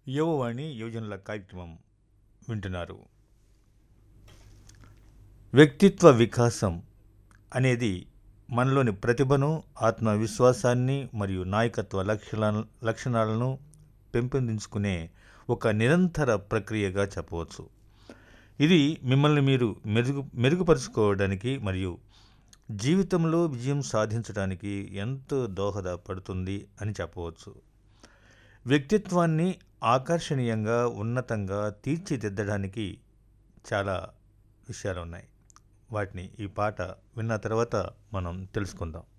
యువవాణి యువజనుల కార్యక్రమం వింటున్నారు వ్యక్తిత్వ వికాసం అనేది మనలోని ప్రతిభను ఆత్మవిశ్వాసాన్ని మరియు నాయకత్వ లక్షణ లక్షణాలను పెంపొందించుకునే ఒక నిరంతర ప్రక్రియగా చెప్పవచ్చు ఇది మిమ్మల్ని మీరు మెరుగు మెరుగుపరుచుకోవడానికి మరియు జీవితంలో విజయం సాధించడానికి ఎంతో దోహదపడుతుంది అని చెప్పవచ్చు వ్యక్తిత్వాన్ని ఆకర్షణీయంగా ఉన్నతంగా తీర్చిదిద్దడానికి చాలా విషయాలు ఉన్నాయి వాటిని ఈ పాట విన్న తర్వాత మనం తెలుసుకుందాం